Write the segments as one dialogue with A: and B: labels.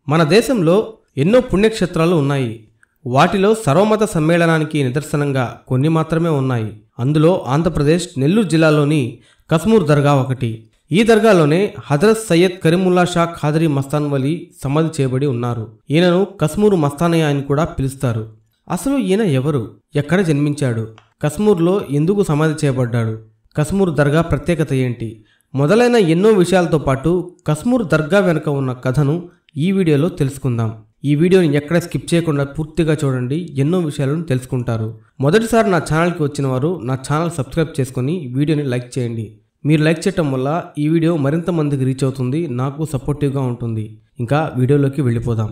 A: మన దేశంలో ఎన్నో పుణ్యక్షేత్రాలు ఉన్నాయి వాటిలో సర్వమత సమ్మేళనానికి నిదర్శనంగా కొన్ని మాత్రమే ఉన్నాయి అందులో ఆంధ్రప్రదేశ్ నెల్లూరు జిల్లాలోని కస్మూర్ దర్గా ఒకటి ఈ దర్గాలోనే హజరత్ సయ్యద్ కరీముల్లా షా ఖాదరీ మస్తాన్ వలి సమాధి చేయబడి ఉన్నారు ఈయనను కస్మూరు మస్తానయ్య అని కూడా పిలుస్తారు అసలు ఈయన ఎవరు ఎక్కడ జన్మించాడు కస్మూర్లో ఎందుకు సమాధి చేయబడ్డాడు కస్మూర్ దర్గా ప్రత్యేకత ఏంటి మొదలైన ఎన్నో విషయాలతో పాటు కస్మూర్ దర్గా వెనుక ఉన్న కథను ఈ వీడియోలో తెలుసుకుందాం ఈ వీడియోని ఎక్కడ స్కిప్ చేయకుండా పూర్తిగా చూడండి ఎన్నో విషయాలను తెలుసుకుంటారు మొదటిసారి నా ఛానల్కి వచ్చిన వారు నా ఛానల్ సబ్స్క్రైబ్ చేసుకొని వీడియోని లైక్ చేయండి మీరు లైక్ చేయటం వల్ల ఈ వీడియో మరింత మందికి రీచ్ అవుతుంది నాకు సపోర్టివ్గా ఉంటుంది ఇంకా వీడియోలోకి వెళ్ళిపోదాం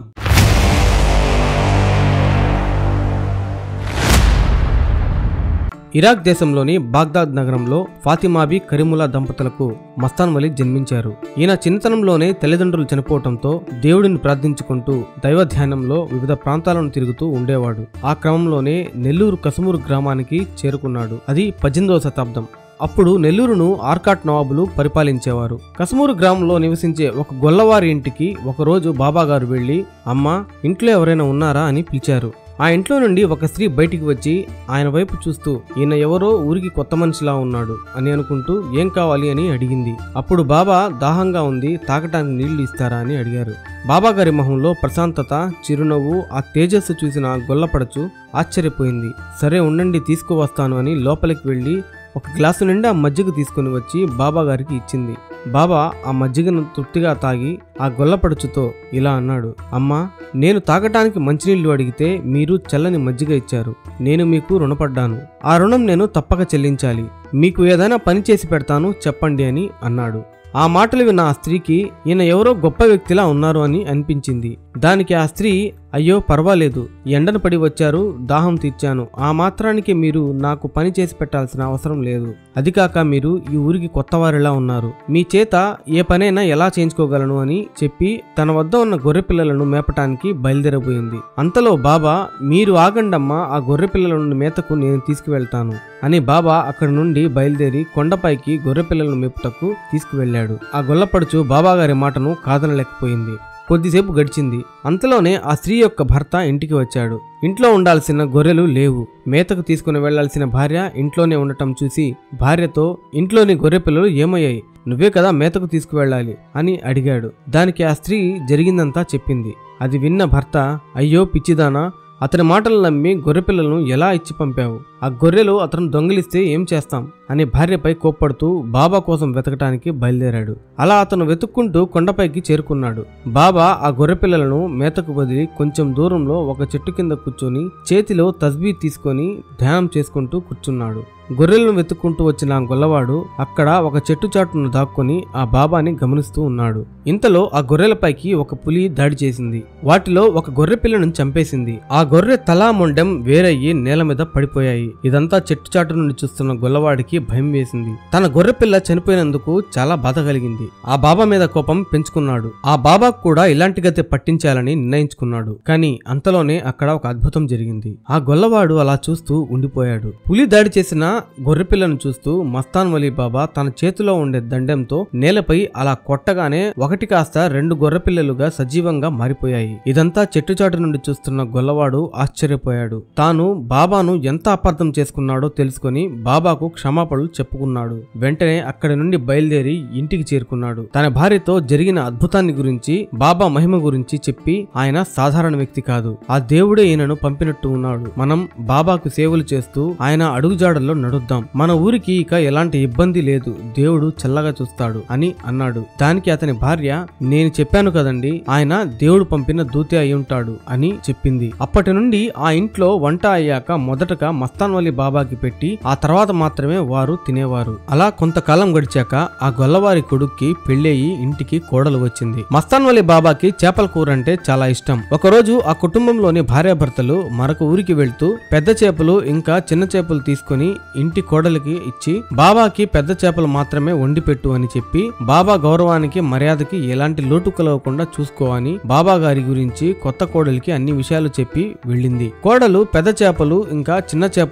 A: ఇరాక్ దేశంలోని బాగ్దాద్ నగరంలో ఫాతిమాబి కరీముల్లా దంపతులకు మస్తాన్ వలి జన్మించారు ఈయన చిన్నతనంలోనే తల్లిదండ్రులు చనిపోవటంతో దేవుడిని ప్రార్థించుకుంటూ దైవ ధ్యానంలో వివిధ ప్రాంతాలను తిరుగుతూ ఉండేవాడు ఆ క్రమంలోనే నెల్లూరు కసుమూరు గ్రామానికి చేరుకున్నాడు అది పద్దెనిమిదవ శతాబ్దం అప్పుడు నెల్లూరును ఆర్కాట్ నవాబులు పరిపాలించేవారు కసుమూరు గ్రామంలో నివసించే ఒక గొల్లవారి ఇంటికి ఒకరోజు బాబాగారు వెళ్లి అమ్మ ఇంట్లో ఎవరైనా ఉన్నారా అని పిలిచారు ఆ ఇంట్లో నుండి ఒక స్త్రీ బయటికి వచ్చి ఆయన వైపు చూస్తూ ఈయన ఎవరో ఊరికి కొత్త మనిషిలా ఉన్నాడు అని అనుకుంటూ ఏం కావాలి అని అడిగింది అప్పుడు బాబా దాహంగా ఉంది తాగటానికి నీళ్లు ఇస్తారా అని అడిగారు బాబా గారి మొహంలో ప్రశాంతత చిరునవ్వు ఆ తేజస్సు చూసిన గొల్లపడచు ఆశ్చర్యపోయింది సరే ఉండండి తీసుకువస్తాను అని లోపలికి వెళ్ళి ఒక గ్లాసు నిండా మజ్జిగ తీసుకుని వచ్చి బాబా గారికి ఇచ్చింది బాబా ఆ మజ్జిగను తృప్తిగా తాగి ఆ గొల్లపడుచుతో ఇలా అన్నాడు అమ్మా నేను తాగటానికి మంచినీళ్లు అడిగితే మీరు చల్లని మజ్జిగ ఇచ్చారు నేను మీకు రుణపడ్డాను ఆ రుణం నేను తప్పక చెల్లించాలి మీకు ఏదైనా పని చేసి పెడతాను చెప్పండి అని అన్నాడు ఆ మాటలు విన్న ఆ స్త్రీకి ఈయన ఎవరో గొప్ప వ్యక్తిలా ఉన్నారు అని అనిపించింది దానికి ఆ స్త్రీ అయ్యో పర్వాలేదు ఎండను పడి వచ్చారు దాహం తీర్చాను ఆ మాత్రానికి మీరు నాకు పని చేసి పెట్టాల్సిన అవసరం లేదు అది కాక మీరు ఈ ఊరికి కొత్తవారిలా ఉన్నారు మీ చేత ఏ పనైనా ఎలా చేయించుకోగలను అని చెప్పి తన వద్ద ఉన్న గొర్రె పిల్లలను మేపటానికి బయలుదేరబోయింది అంతలో బాబా మీరు ఆగండమ్మా ఆ గొర్రె పిల్లలను మేతకు నేను తీసుకువెళ్తాను అని బాబా అక్కడి నుండి బయలుదేరి కొండపైకి గొర్రె పిల్లలను మేపుటకు తీసుకువెళ్ళాడు ఆ గొల్లపడుచు బాబాగారి మాటను కాదనలేకపోయింది కొద్దిసేపు గడిచింది అంతలోనే ఆ స్త్రీ యొక్క భర్త ఇంటికి వచ్చాడు ఇంట్లో ఉండాల్సిన గొర్రెలు లేవు మేతకు తీసుకుని వెళ్లాల్సిన భార్య ఇంట్లోనే ఉండటం చూసి భార్యతో ఇంట్లోని గొర్రె పిల్లలు ఏమయ్యాయి నువ్వే కదా మేతకు తీసుకువెళ్ళాలి అని అడిగాడు దానికి ఆ స్త్రీ జరిగిందంతా చెప్పింది అది విన్న భర్త అయ్యో పిచ్చిదానా అతని మాటలు నమ్మి గొర్రెపిల్లలను ఎలా ఇచ్చి పంపావు ఆ గొర్రెలు అతను దొంగిలిస్తే ఏం చేస్తాం అని భార్యపై కోప్పడుతూ బాబా కోసం వెతకటానికి బయలుదేరాడు అలా అతను వెతుక్కుంటూ కొండపైకి చేరుకున్నాడు బాబా ఆ గొర్రెపిల్లలను మేతకు వదిలి కొంచెం దూరంలో ఒక చెట్టు కింద కూర్చొని చేతిలో తస్బీ తీసుకొని ధ్యానం చేసుకుంటూ కూర్చున్నాడు గొర్రెలను వెతుక్కుంటూ వచ్చిన ఆ గొల్లవాడు అక్కడ ఒక చెట్టు చాటును దాక్కుని ఆ బాబాని గమనిస్తూ ఉన్నాడు ఇంతలో ఆ గొర్రెలపైకి ఒక పులి దాడి చేసింది వాటిలో ఒక గొర్రె పిల్లను చంపేసింది ఆ గొర్రె తలా మొండెం వేరయ్యి నేల మీద పడిపోయాయి ఇదంతా చెట్టు చాటు నుండి చూస్తున్న గొల్లవాడికి భయం వేసింది తన గొర్రె పిల్ల చనిపోయినందుకు చాలా బాధ కలిగింది ఆ బాబా మీద కోపం పెంచుకున్నాడు ఆ బాబాకు కూడా ఇలాంటి గతి పట్టించాలని నిర్ణయించుకున్నాడు కానీ అంతలోనే అక్కడ ఒక అద్భుతం జరిగింది ఆ గొల్లవాడు అలా చూస్తూ ఉండిపోయాడు పులి దాడి చేసిన గొర్రెపిల్లను చూస్తూ మస్తాన్ వలీ బాబా తన చేతిలో ఉండే దండెంతో నేలపై అలా కొట్టగానే ఒకటి కాస్త రెండు గొర్రెపిల్లలుగా సజీవంగా మారిపోయాయి ఇదంతా చెట్టుచాటు నుండి చూస్తున్న గొల్లవాడు ఆశ్చర్యపోయాడు తాను బాబాను ఎంత అపార్థం చేసుకున్నాడో తెలుసుకొని బాబాకు క్షమాపణలు చెప్పుకున్నాడు వెంటనే అక్కడి నుండి బయలుదేరి ఇంటికి చేరుకున్నాడు తన భార్యతో జరిగిన అద్భుతాన్ని గురించి బాబా మహిమ గురించి చెప్పి ఆయన సాధారణ వ్యక్తి కాదు ఆ దేవుడే ఈయనను పంపినట్టు ఉన్నాడు మనం బాబాకు సేవలు చేస్తూ ఆయన అడుగుజాడల్లో నడుద్దాం మన ఊరికి ఇక ఎలాంటి ఇబ్బంది లేదు దేవుడు చల్లగా చూస్తాడు అని అన్నాడు దానికి అతని భార్య నేను చెప్పాను కదండి ఆయన దేవుడు పంపిన దూతి అయి ఉంటాడు అని చెప్పింది అప్పటి నుండి ఆ ఇంట్లో వంట అయ్యాక మొదటగా మస్తాన్ వలి బాబాకి పెట్టి ఆ తర్వాత మాత్రమే వారు తినేవారు అలా కొంతకాలం గడిచాక ఆ గొల్లవారి కొడుక్కి పెళ్ళయి ఇంటికి కోడలు వచ్చింది మస్తాన్ వలి బాబాకి చేపల కూర అంటే చాలా ఇష్టం ఒకరోజు ఆ కుటుంబంలోని భార్యాభర్తలు మరొక ఊరికి వెళ్తూ పెద్ద చేపలు ఇంకా చిన్న చేపలు తీసుకుని ఇంటి కోడలికి ఇచ్చి బాబాకి పెద్ద చేపలు మాత్రమే వండి పెట్టు అని చెప్పి బాబా గౌరవానికి మర్యాదకి ఎలాంటి లోటు కలవకుండా చూసుకోవని బాబా గారి గురించి కొత్త కోడలికి అన్ని విషయాలు చెప్పి వెళ్ళింది కోడలు పెద్ద చేపలు ఇంకా చిన్న చేపలు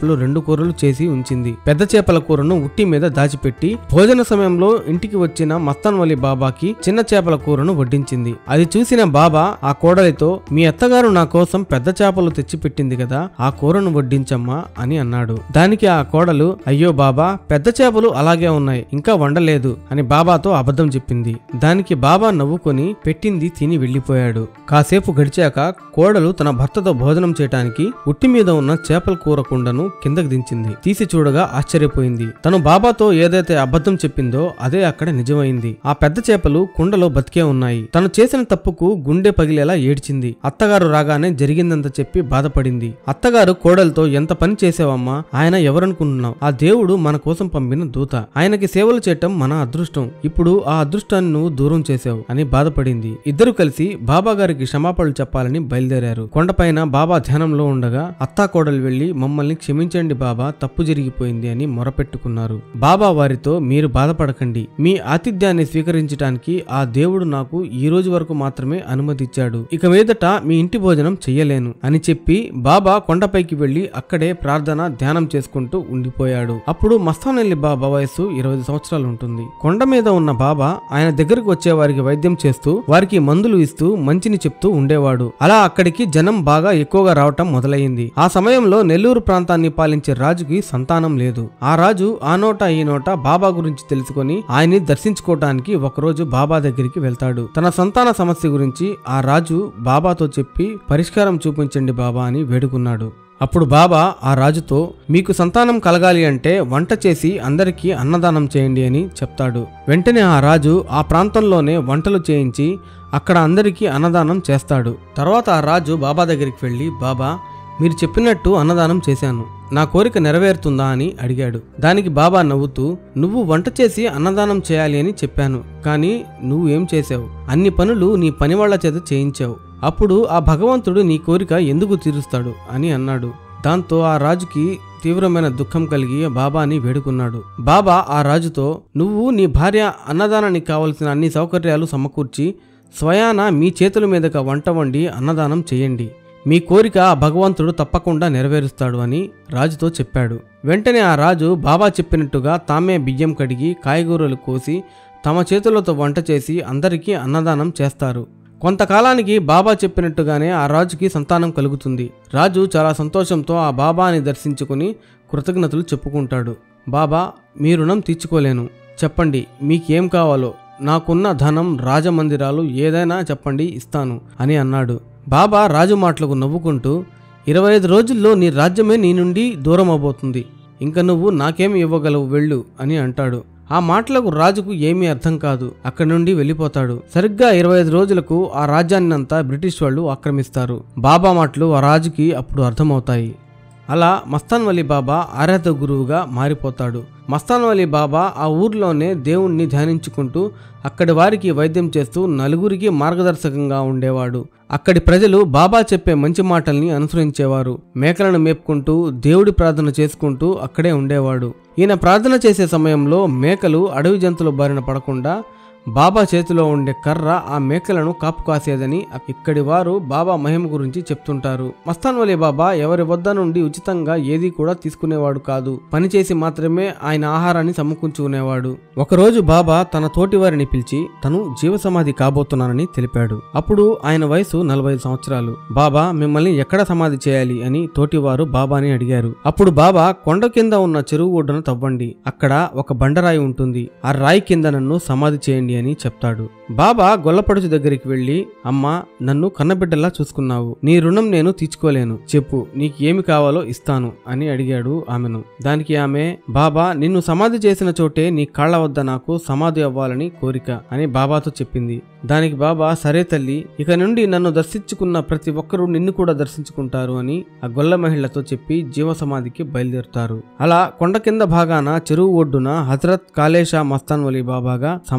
A: చేపలు రెండు కూరలు చేసి ఉంచింది పెద్ద చేపల కూరను ఉట్టి మీద దాచిపెట్టి భోజన సమయంలో ఇంటికి వచ్చిన మస్తాన్ వలి బాబాకి చిన్న చేపల కూరను వడ్డించింది అది చూసిన బాబా ఆ కోడలితో మీ అత్తగారు నా కోసం పెద్ద చేపలు తెచ్చిపెట్టింది కదా ఆ కూరను వడ్డించమ్మా అని అన్నాడు దానికి ఆ కోడలు అయ్యో బాబా పెద్ద చేపలు అలాగే ఉన్నాయి ఇంకా వండలేదు అని బాబాతో అబద్ధం చెప్పింది దానికి బాబా నవ్వుకొని పెట్టింది తిని వెళ్లిపోయాడు కాసేపు గడిచాక కోడలు తన భర్తతో భోజనం చేయటానికి ఉట్టి మీద ఉన్న చేపల కూర కుండను కిందకి దించింది తీసి చూడగా ఆశ్చర్యపోయింది తను బాబాతో ఏదైతే అబద్ధం చెప్పిందో అదే అక్కడ నిజమైంది ఆ పెద్ద చేపలు కుండలో బతికే ఉన్నాయి తను చేసిన తప్పుకు గుండె పగిలేలా ఏడ్చింది అత్తగారు రాగానే జరిగిందంత చెప్పి బాధపడింది అత్తగారు కోడలతో ఎంత పని చేసావమ్మా ఆయన ఎవరనుకుంటున్నావు ఆ దేవుడు మన కోసం పంపిన దూత ఆయనకి సేవలు చేయటం మన అదృష్టం ఇప్పుడు ఆ అదృష్టాన్ని నువ్వు దూరం చేశావు అని బాధపడింది ఇద్దరు కలిసి బాబా గారికి క్షమాపణలు చెప్పాలని బయలుదేరారు కొండపైన బాబా ధ్యానంలో ఉండగా అత్తా కోడలు వెళ్లి మమ్మల్ని క్షమించండి బాబా తప్పు జరిగిపోయింది అని మొరపెట్టుకున్నారు బాబా వారితో మీరు బాధపడకండి మీ ఆతిథ్యాన్ని స్వీకరించడానికి ఆ దేవుడు నాకు ఈ రోజు వరకు మాత్రమే అనుమతిచ్చాడు ఇక మీదట మీ ఇంటి భోజనం చెయ్యలేను అని చెప్పి బాబా కొండపైకి వెళ్లి అక్కడే ప్రార్థన ధ్యానం చేసుకుంటూ ఉండిపోయాడు అప్పుడు మస్తానల్లి బాబా వయసు ఇరవై సంవత్సరాలు ఉంటుంది కొండ మీద ఉన్న బాబా ఆయన దగ్గరకు వచ్చే వారికి వైద్యం చేస్తూ వారికి మందులు ఇస్తూ మంచిని చెప్తూ ఉండేవాడు అలా అక్కడికి జనం బాగా ఎక్కువగా రావటం మొదలయ్యింది ఆ సమయంలో నెల్లూరు ప్రాంతాన్ని పాలించే రాజుకి సంతానం లేదు ఆ రాజు ఆ నోట ఈ నోట బాబా గురించి తెలుసుకొని ఆయన్ని దర్శించుకోవటానికి ఒకరోజు బాబా దగ్గరికి వెళ్తాడు తన సంతాన సమస్య గురించి ఆ రాజు బాబాతో చెప్పి పరిష్కారం చూపించండి బాబా అని వేడుకున్నాడు అప్పుడు బాబా ఆ రాజుతో మీకు సంతానం కలగాలి అంటే వంట చేసి అందరికీ అన్నదానం చేయండి అని చెప్తాడు వెంటనే ఆ రాజు ఆ ప్రాంతంలోనే వంటలు చేయించి అక్కడ అందరికీ అన్నదానం చేస్తాడు తర్వాత ఆ రాజు బాబా దగ్గరికి వెళ్ళి బాబా మీరు చెప్పినట్టు అన్నదానం చేశాను నా కోరిక నెరవేరుతుందా అని అడిగాడు దానికి బాబా నవ్వుతూ నువ్వు వంట చేసి అన్నదానం చేయాలి అని చెప్పాను కానీ నువ్వు ఏం చేశావు అన్ని పనులు నీ పనివాళ్ల చేత చేయించావు అప్పుడు ఆ భగవంతుడు నీ కోరిక ఎందుకు తీరుస్తాడు అని అన్నాడు దాంతో ఆ రాజుకి తీవ్రమైన దుఃఖం కలిగి బాబాని వేడుకున్నాడు బాబా ఆ రాజుతో నువ్వు నీ భార్య అన్నదానానికి కావలసిన అన్ని సౌకర్యాలు సమకూర్చి స్వయాన మీ చేతుల మీదుగా వంట వండి అన్నదానం చేయండి మీ కోరిక ఆ భగవంతుడు తప్పకుండా నెరవేరుస్తాడు అని రాజుతో చెప్పాడు వెంటనే ఆ రాజు బాబా చెప్పినట్టుగా తామే బియ్యం కడిగి కాయగూరలు కోసి తమ చేతులతో వంట చేసి అందరికీ అన్నదానం చేస్తారు కొంతకాలానికి బాబా చెప్పినట్టుగానే ఆ రాజుకి సంతానం కలుగుతుంది రాజు చాలా సంతోషంతో ఆ బాబాని దర్శించుకుని కృతజ్ఞతలు చెప్పుకుంటాడు బాబా మీ రుణం తీర్చుకోలేను చెప్పండి మీకేం కావాలో నాకున్న ధనం రాజమందిరాలు ఏదైనా చెప్పండి ఇస్తాను అని అన్నాడు బాబా రాజు మాటలకు నవ్వుకుంటూ ఇరవై ఐదు రోజుల్లో నీ రాజ్యమే నీ నుండి దూరం అవబోతుంది ఇంక నువ్వు నాకేం ఇవ్వగలవు వెళ్ళు అని అంటాడు ఆ మాటలకు రాజుకు ఏమీ అర్థం కాదు అక్కడి నుండి వెళ్ళిపోతాడు సరిగ్గా ఇరవై ఐదు రోజులకు ఆ రాజ్యాన్నంతా బ్రిటిష్ వాళ్ళు ఆక్రమిస్తారు బాబా మాటలు ఆ రాజుకి అప్పుడు అర్థమవుతాయి అలా మస్తాన్ వలీ బాబా ఆరాధ గురువుగా మారిపోతాడు మస్తాన్ వలీ బాబా ఆ ఊర్లోనే దేవుణ్ణి ధ్యానించుకుంటూ అక్కడి వారికి వైద్యం చేస్తూ నలుగురికి మార్గదర్శకంగా ఉండేవాడు అక్కడి ప్రజలు బాబా చెప్పే మంచి మాటల్ని అనుసరించేవారు మేకలను మేపుకుంటూ దేవుడి ప్రార్థన చేసుకుంటూ అక్కడే ఉండేవాడు ఈయన ప్రార్థన చేసే సమయంలో మేకలు అడవి జంతువుల బారిన పడకుండా బాబా చేతిలో ఉండే కర్ర ఆ మేకలను కాపు కాసేదని ఇక్కడి వారు బాబా మహిమ గురించి చెప్తుంటారు మస్తాన్ వలీ బాబా ఎవరి వద్ద నుండి ఉచితంగా ఏది కూడా తీసుకునేవాడు కాదు పనిచేసి మాత్రమే ఆయన ఆహారాన్ని సమకూర్చుకునేవాడు ఒకరోజు బాబా తన తోటి వారిని పిలిచి తను జీవ సమాధి కాబోతున్నానని తెలిపాడు అప్పుడు ఆయన వయసు నలభై సంవత్సరాలు బాబా మిమ్మల్ని ఎక్కడ సమాధి చేయాలి అని తోటివారు బాబాని అడిగారు అప్పుడు బాబా కొండ కింద ఉన్న చెరువు ఒడ్డున తవ్వండి అక్కడ ఒక బండరాయి ఉంటుంది ఆ రాయి కింద నన్ను సమాధి చేయండి అని చెప్తాడు బాబా గొల్లపడుచు దగ్గరికి వెళ్లి అమ్మా నన్ను కన్నబిడ్డలా చూసుకున్నావు నీ రుణం నేను తీర్చుకోలేను చెప్పు నీకు ఏమి కావాలో ఇస్తాను అని అడిగాడు ఆమెను దానికి ఆమె బాబా నిన్ను సమాధి చేసిన చోటే నీ కాళ్ల వద్ద నాకు సమాధి అవ్వాలని కోరిక అని బాబాతో చెప్పింది దానికి బాబా సరే తల్లి ఇక నుండి నన్ను దర్శించుకున్న ప్రతి ఒక్కరూ నిన్ను కూడా దర్శించుకుంటారు అని ఆ గొల్ల మహిళతో చెప్పి జీవ సమాధికి బయలుదేరుతారు అలా కొండ కింద భాగాన చెరువు ఒడ్డున హజరత్ కాళేషా మస్తాన్ వలీ బాబాగా సమాధి అయ్యారు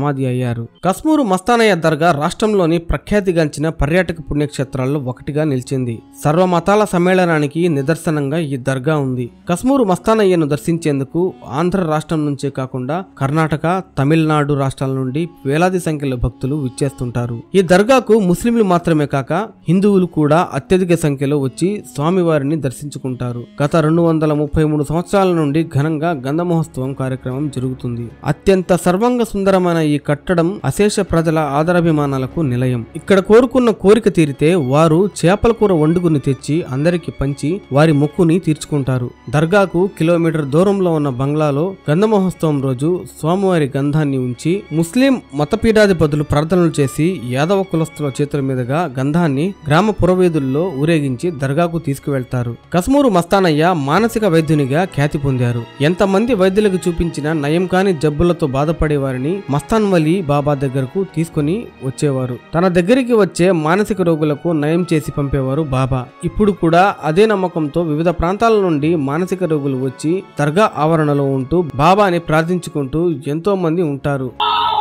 A: అయ్యారు కస్మూరు మస్తానయ్య దర్గా రాష్ట్రంలోని ప్రఖ్యాతిగాంచిన పర్యాటక పుణ్యక్షేత్రాల్లో ఒకటిగా నిలిచింది సర్వమతాల సమ్మేళనానికి నిదర్శనంగా ఈ దర్గా ఉంది కస్మూరు మస్తానయ్యను దర్శించేందుకు ఆంధ్ర రాష్ట్రం నుంచే కాకుండా కర్ణాటక తమిళనాడు రాష్ట్రాల నుండి వేలాది సంఖ్యలో భక్తులు విచ్చేస్తుంటారు ఈ దర్గాకు ముస్లింలు మాత్రమే కాక హిందువులు కూడా అత్యధిక సంఖ్యలో వచ్చి స్వామివారిని దర్శించుకుంటారు గత రెండు వందల ముప్పై మూడు సంవత్సరాల నుండి ఘనంగా గంధ మహోత్సవం కార్యక్రమం జరుగుతుంది అత్యంత సర్వంగ సుందరమైన ఈ కట్టడం అశేష ప్రజల ఆదరాభిమానాలకు నిలయం ఇక్కడ కోరుకున్న కోరిక తీరితే వారు చేపల కూర వండుకుని తెచ్చి అందరికి పంచి వారి మొక్కుని తీర్చుకుంటారు దర్గాకు కిలోమీటర్ దూరంలో ఉన్న బంగ్లాలో గంధ మహోత్సవం రోజు స్వామివారి గంధాన్ని ఉంచి ముస్లిం మతపీఠాధిపతులు ప్రార్థనలు చేసి యాదవ కులస్తుల చేతుల మీదుగా గంధాన్ని గ్రామ పురవేదుల్లో ఊరేగించి దర్గాకు తీసుకువెళ్తారు కస్మూరు మస్తానయ్య మానసిక వైద్యునిగా ఖ్యాతి పొందారు ఎంతమంది వైద్యులకు చూపించిన నయం కాని జబ్బులతో బాధపడే వారిని మస్తాన్ వలి బాబా దగ్గరకు తీసుకుని వచ్చేవారు తన దగ్గరికి వచ్చే మానసిక రోగులకు నయం చేసి పంపేవారు బాబా ఇప్పుడు కూడా అదే నమ్మకంతో వివిధ ప్రాంతాల నుండి మానసిక రోగులు వచ్చి దర్గా ఆవరణలో ఉంటూ బాబాని ప్రార్థించుకుంటూ ఎంతో మంది ఉంటారు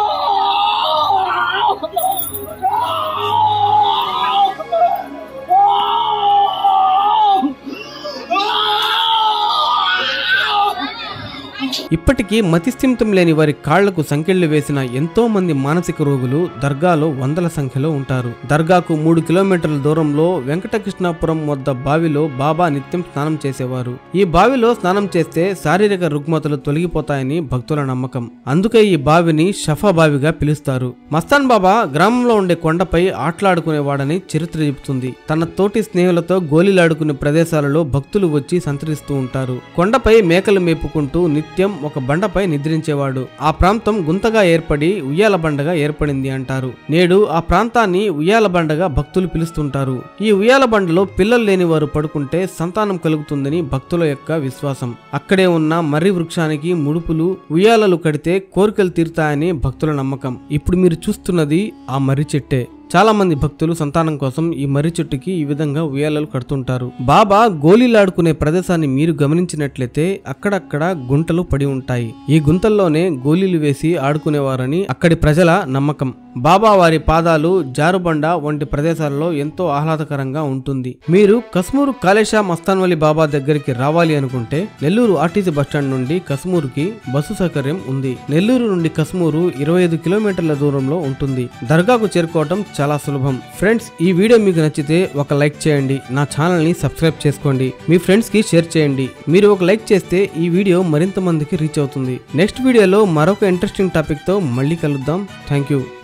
A: ఇప్పటికీ మతిస్థిమితం లేని వారి కాళ్లకు సంకెళ్లు వేసిన ఎంతో మంది మానసిక రోగులు దర్గాలో వందల సంఖ్యలో ఉంటారు దర్గాకు మూడు కిలోమీటర్ల దూరంలో వెంకటకృష్ణాపురం వద్ద బావిలో బాబా నిత్యం స్నానం చేసేవారు ఈ బావిలో స్నానం చేస్తే శారీరక రుగ్మతలు తొలగిపోతాయని భక్తుల నమ్మకం అందుకే ఈ బావిని షఫా బావిగా పిలుస్తారు మస్తాన్ బాబా గ్రామంలో ఉండే కొండపై ఆటలాడుకునేవాడని చరిత్ర చెబుతుంది తన తోటి స్నేహితులతో గోలీలాడుకునే ప్రదేశాలలో భక్తులు వచ్చి సంతరిస్తూ ఉంటారు కొండపై మేకలు మేపుకుంటూ నిత్యం ఒక బండపై నిద్రించేవాడు ఆ ప్రాంతం గుంతగా ఏర్పడి ఉయ్యాల బండగా ఏర్పడింది అంటారు నేడు ఆ ప్రాంతాన్ని ఉయ్యాల బండగా భక్తులు పిలుస్తుంటారు ఈ ఉయ్యాల బండలో పిల్లలు లేని వారు పడుకుంటే సంతానం కలుగుతుందని భక్తుల యొక్క విశ్వాసం అక్కడే ఉన్న మర్రి వృక్షానికి ముడుపులు ఉయ్యాలలు కడితే కోరికలు తీరుతాయని భక్తుల నమ్మకం ఇప్పుడు మీరు చూస్తున్నది ఆ మర్రి చెట్టే చాలా మంది భక్తులు సంతానం కోసం ఈ మర్రి చెట్టుకి ఈ విధంగా ఉయ్యాలలు కడుతుంటారు బాబా గోళీలాడుకునే ప్రదేశాన్ని మీరు గమనించినట్లయితే అక్కడక్కడ గుంటలు పడి ఉంటాయి ఈ గుంతల్లోనే గోళీలు వేసి ఆడుకునేవారని అక్కడి ప్రజల నమ్మకం బాబా వారి పాదాలు జారుబండ వంటి ప్రదేశాలలో ఎంతో ఆహ్లాదకరంగా ఉంటుంది మీరు కస్మూరు కాళేశా మస్తాన్వలి బాబా దగ్గరికి రావాలి అనుకుంటే నెల్లూరు ఆర్టీసీ బస్టాండ్ నుండి కస్మూరుకి బస్సు సౌకర్యం ఉంది నెల్లూరు నుండి కస్మూరు ఇరవై ఐదు కిలోమీటర్ల దూరంలో ఉంటుంది దర్గాకు చేరుకోవటం చాలా సులభం ఫ్రెండ్స్ ఈ వీడియో మీకు నచ్చితే ఒక లైక్ చేయండి నా ఛానల్ ని సబ్స్క్రైబ్ చేసుకోండి మీ ఫ్రెండ్స్ కి షేర్ చేయండి మీరు ఒక లైక్ చేస్తే ఈ వీడియో మరింత మందికి రీచ్ అవుతుంది నెక్స్ట్ వీడియోలో మరొక ఇంట్రెస్టింగ్ టాపిక్ తో మళ్ళీ కలుద్దాం థ్యాంక్ యూ